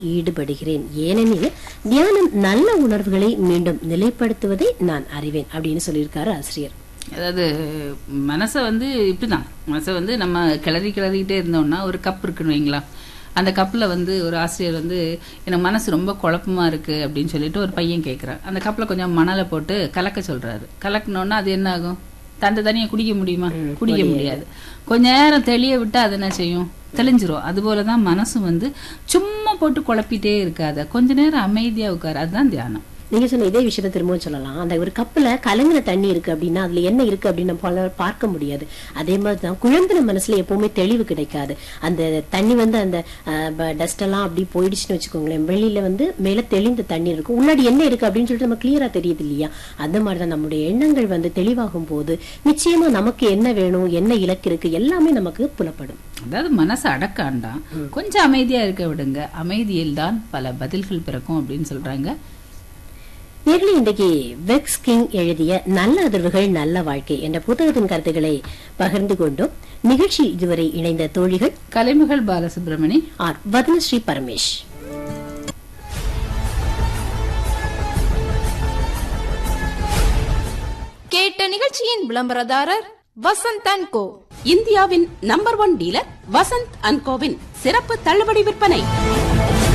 ஈடுபடுகிறேன் ஏனெனில் தியானம் நல்ல உணர்வுகளை மீண்டும் நிலைப்படுத்துவதை நான் அறிவேன் அப்படின்னு சொல்லியிருக்காரு ஆசிரியர் அதாவது மனசை வந்து இப்படிதான் மனசை வந்து நம்ம கிளறி கிளறிக்கிட்டே இருந்தோம்னா ஒரு கப் இருக்குன்னு வைங்களா அந்த கப்பில் வந்து ஒரு ஆசிரியர் வந்து எனக்கு மனசு ரொம்ப குழப்பமா இருக்கு அப்படின்னு சொல்லிட்டு ஒரு பையன் கேட்குறான் அந்த கப்பில் கொஞ்சம் மணலை போட்டு கலக்க சொல்றாரு கலக்கினோன்னா அது என்ன ஆகும் தண்டை தனியை குடிக்க முடியுமா குடிக்க முடியாது கொஞ்ச நேரம் தெளிய விட்டா அது என்ன செய்யும் தெளிஞ்சிரும் அதுபோல தான் மனசு வந்து சும்மா போட்டு குழப்பிட்டே இருக்காத கொஞ்ச நேரம் அமைதியா உட்காரு அதுதான் தியானம் நீங்க சொன்ன இதே விஷயத்த திரும்பவும் சொல்லலாம் அந்த ஒரு கப்புல கலங்கின தண்ணி இருக்கு அப்படின்னா அதுல என்ன இருக்கு அப்படின்னு நம்மளால பார்க்க முடியாது அதே மாதிரிதான் குழந்தின மனசுல எப்பவுமே தெளிவு கிடைக்காது அந்த தண்ணி வந்து அந்த டஸ்ட் எல்லாம் அப்படி போயிடுச்சுன்னு வச்சுக்கோங்களேன் வெளியில வந்து மேல தெளிந்த தண்ணி இருக்கும் உள்ளாடி என்ன இருக்கு அப்படின்னு சொல்லிட்டு நம்ம கிளியரா தெரியுது இல்லையா அந்த மாதிரிதான் நம்முடைய எண்ணங்கள் வந்து தெளிவாகும் போது நிச்சயமா நமக்கு என்ன வேணும் என்ன இலக்கு இருக்கு எல்லாமே நமக்கு புலப்படும் அதாவது மனசு அடக்காண்டாம் கொஞ்சம் அமைதியா இருக்க விடுங்க அமைதியில் தான் பல பதில்கள் பிறக்கும் அப்படின்னு சொல்றாங்க நேரில் இன்றைக்கு வெக்ஸ் கிங் எழுதிய நல்ல அதிர்வுகள் நல்ல வாழ்க்கை என்ற புத்தகத்தின் கருத்துக்களை பகிர்ந்து கொண்டோம் நிகழ்ச்சி இதுவரை இணைந்த தோழிகள் கலைமகள் பாலசுப்ரமணி ஆர் வதனஸ்ரீ பரமேஷ் கேட்ட நிகழ்ச்சியின் விளம்பரதாரர் வசந்த் அண்ட் கோ இந்தியாவின் number one dealer Vasanth and கோவின் சிறப்பு தள்ளுபடி விற்பனை